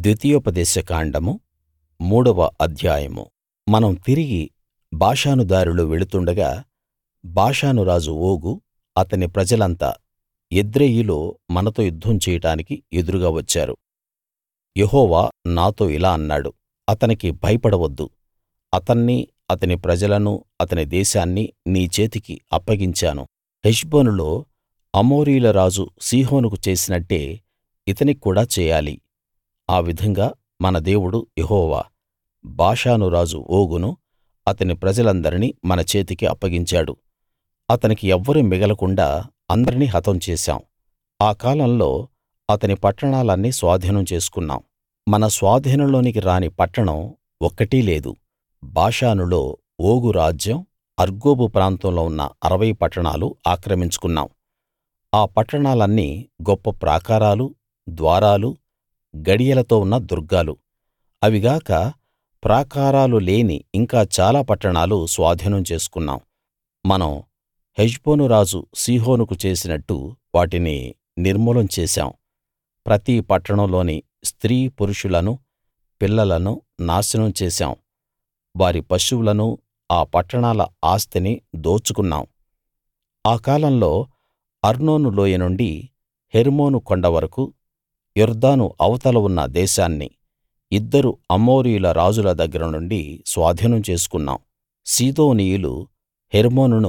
ద్వితీయోపదేశ కాండము మూడవ అధ్యాయము మనం తిరిగి బాషాను దారిలో వెళుతుండగా బాషాను రాజు ఓగు అతని ప్రజలంతా ఎద్రెయీలో మనతో యుద్ధం చేయడానికి ఎదురుగా వచ్చారు యెహోవా నాతో ఇలా అన్నాడు అతనికి భయపడవద్దు అతన్నీ అతని ప్రజలనూ అతని దేశాన్నీ నీ చేతికి అప్పగించాను హెష్బోనులో అమోరీయుల రాజు సీహోనుకు చేసినట్టే ఇతనికి కూడా చేయాలి ఆ విధంగా మన దేవుడు యెహోవా బాషాను రాజు ఓగును అతని ప్రజలందరినీ మన చేతికి అప్పగించాడు అతనికి ఎవ్వరూ మిగలకుండా అందరినీ హతం చేశాం ఆ కాలంలో అతని పట్టణాలన్నీ స్వాధీనం చేసుకున్నాం మన స్వాధీనంలోకి రాని పట్టణం ఒక్కటీ లేదు బాషానులో ఓగు రాజ్యం అర్గోబు ప్రాంతంలో ఉన్న అరవై పట్టణాలు ఆక్రమించుకున్నాం ఆ పట్టణాలన్నీ గొప్ప ప్రాకారాలూ ద్వారాలూ గడియలతో ఉన్న దుర్గాలు అవి గాక ప్రాకారాలు లేని ఇంకా చాలా పట్టణాలు స్వాధీనం చేసుకున్నాం మనం హెష్బోను రాజు సీహోనుకు చేసినట్టు వాటిని నిర్మూలం చేశాం ప్రతి పట్టణంలోని స్త్రీ పురుషులనూ పిల్లలనూ నాశనం చేశాం వారి పశువులనూ ఆ పట్టణాల ఆస్తిని దోచుకున్నాం ఆ కాలంలో అర్నోను లోయ నుండి హెర్మోను కొండ వరకూ యొర్దాను అవతల ఉన్న దేశాన్ని ఇద్దరు అమోరీయుల రాజుల దగ్గర నుండి స్వాధీనం చేసుకున్నాం సీదోనీయులు హెర్మోనును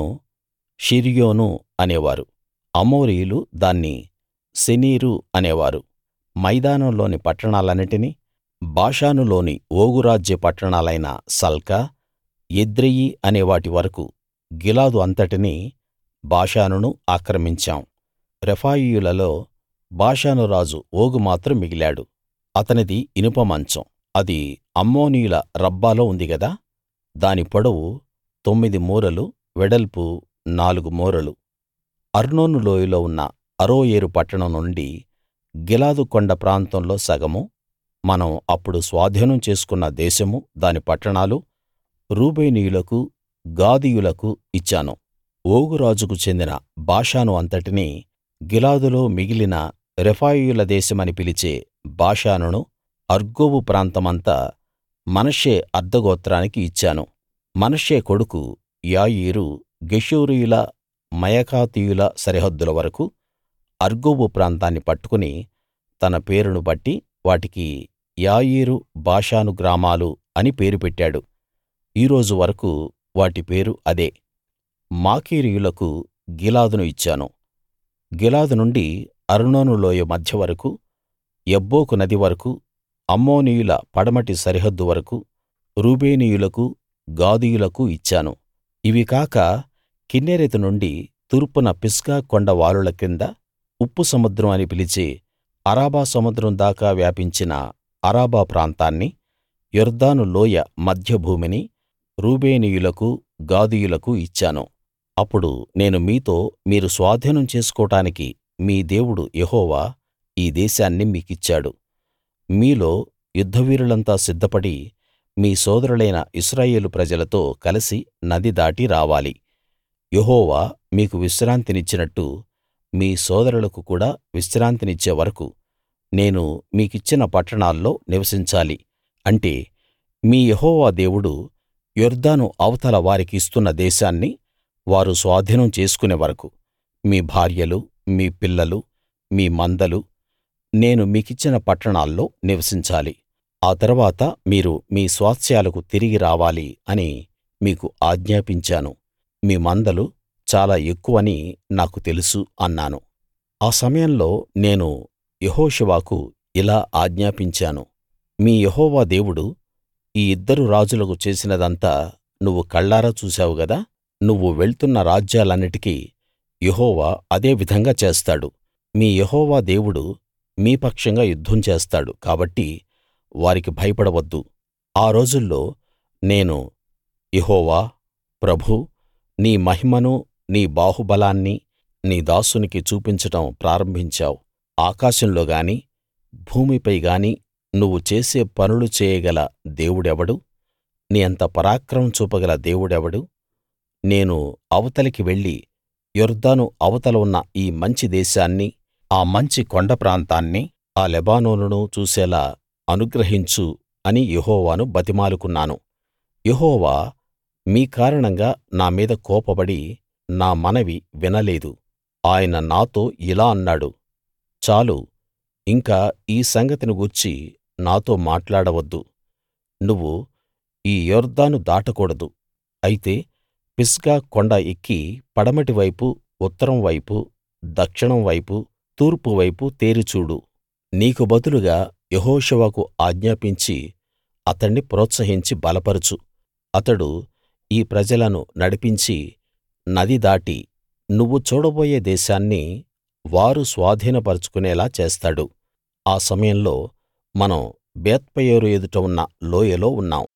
షిర్యోను అనేవారు అమోరీయులు దాన్ని శెనీరు అనేవారు మైదానంలోని పట్టణాలన్నిటినీ బాషానులోని ఓగు రాజ్య పట్టణాలైన సల్కా ఎద్రెయీ అనే వాటి వరకూ గిలాదు అంతటినీ బాషానును ఆక్రమించాం రెఫాయీయులలో బాషాను రాజు ఓగు మాత్రం మిగిలాడు అతనిది ఇనుప మంచం అది అమ్మోనీయుల రబ్బాలో ఉంది గదా దాని పొడవు తొమ్మిది మూరలు వెడల్పు నాలుగు మూరలు అర్నోను లోయలో ఉన్న అరోయేరు పట్టణం నుండి గిలాదు కొండ ప్రాంతంలో సగమూ మనం అప్పుడు స్వాధీనం చేసుకున్న దేశమూ దాని పట్టణాలూ రూబేనీయులకు గాదీయులకు ఇచ్చాను ఓగు రాజుకు చెందిన బాషాను అంతటినీ గిలాదులో మిగిలిన రెఫాయీయుల దేశమని పిలిచే బాషానును అర్గోబు ప్రాంతమంతా మనష్షే అర్థగోత్రానికి ఇచ్చాను మనష్షే కొడుకు యాయీరు గెషూరీయుల మయకాతీయుల సరిహద్దుల వరకూ అర్గోబు ప్రాంతాన్ని పట్టుకుని తన పేరును బట్టి వాటికి యాయీరు బాషాను గ్రామాలు అని పేరు పెట్టాడు ఈ రోజు వరకూ వాటి పేరు అదే మాకీరీయులకు గిలాదును ఇచ్చాను గిలాదు నుండి అర్నోను లోయ మధ్య వరకూ యబ్బోకు నది వరకూ అమ్మోనీయుల పడమటి సరిహద్దు వరకూ రూబేనీయులకు గాదీయులకు ఇచ్చాను ఇవి కాక కిన్నెరెతు నుండి తూర్పున పిస్గా కొండ వాలుల కింద ఉప్పు సముద్రం అని పిలిచే అరాబా సముద్రం దాకా వ్యాపించిన అరాబా ప్రాంతాన్ని యొర్దాను లోయ మధ్య భూమిని రూబేనీయులకు గాదీయులకు ఇచ్చాను అప్పుడు నేను మీతో మీరు స్వాధీనం చేసుకోడానికి మీ దేవుడు యెహోవా ఈ దేశాన్ని మీకిచ్చాడు మీలో యుద్ధవీరులంతా సిద్ధపడి మీ సోదరులైన ఇశ్రాయేలు ప్రజలతో కలసి నది దాటి రావాలి యెహోవా మీకు విశ్రాంతినిచ్చినట్టు మీ సోదరులకు కూడా విశ్రాంతినిచ్చే వరకూ నేను మీకిచ్చిన పట్టణాల్లో నివసించాలి అంటే మీ యెహోవా దేవుడు యొర్దాను అవతల వారికి ఇస్తున్న దేశాన్ని వారు స్వాధీనం చేసుకునే వరకూ మీ భార్యలు మీ పిల్లలు మీ మందలు నేను మీకిచ్చిన పట్టణాల్లో నివసించాలి ఆ తరువాత మీరు మీ స్వాస్థ్యాలకు తిరిగి రావాలి అని మీకు ఆజ్ఞాపించాను మీ మందలు చాలా ఎక్కువని నాకు తెలుసు అన్నాను ఆ సమయంలో నేను యెహోషువకు ఇలా ఆజ్ఞాపించాను మీ యెహోవా దేవుడు ఈ ఇద్దరు రాజులకు చేసినదంతా నువ్వు కళ్ళారా చూశావు గదా నువ్వు వెళ్తున్న రాజ్యాలన్నిటికీ యెహోవా అదే విధంగా చేస్తాడు మీ యెహోవా దేవుడు మీ పక్షంగా యుద్ధం చేస్తాడు కాబట్టి వారికి భయపడవద్దు ఆ రోజుల్లో నేను యెహోవా ప్రభూ నీ మహిమను నీ బాహుబలాన్ని నీ దాసునికి చూపించడం ప్రారంభించావు ఆకాశంలో గాని భూమిపై గాని నువ్వు చేసే పనులు చేయగల దేవుడెవడు నీ అంత పరాక్రమం చూపగల దేవుడెవడు నేను అవతలికి వెళ్లి యొర్దాను అవతల ఉన్న ఈ మంచి దేశాన్ని ఆ మంచి కొండ ప్రాంతాన్ని ఆ లెబానోనును చూసేలా అనుగ్రహించు అని యెహోవాను బతిమాలుకున్నాను యెహోవా మీ కారణంగా నా మీద కోపపడి నా మనవి వినలేదు ఆయన నాతో ఇలా అన్నాడు చాలు ఇంక ఈ సంగతిని గూర్చి నాతో మాట్లాడవద్దు నువ్వు ఈ యొర్దాను దాటకూడదు అయితే పిస్గా కొండ ఎక్కి పడమటి వైపు ఉత్తరం వైపు దక్షిణం వైపు తూర్పు వైపు తేరి చూడు నీకు బదులుగా యెహోషువకు ఆజ్ఞాపించి అతణ్ణి ప్రోత్సహించి బలపరచు అతడు ఈ ప్రజలను నడిపించి నది దాటి నువ్వు చూడబోయే దేశాన్ని వారు స్వాధీనపరచుకునేలా చేస్తాడు ఆ సమయంలో మనం బేత్పయోరు ఎదుట ఉన్న లోయలో ఉన్నాం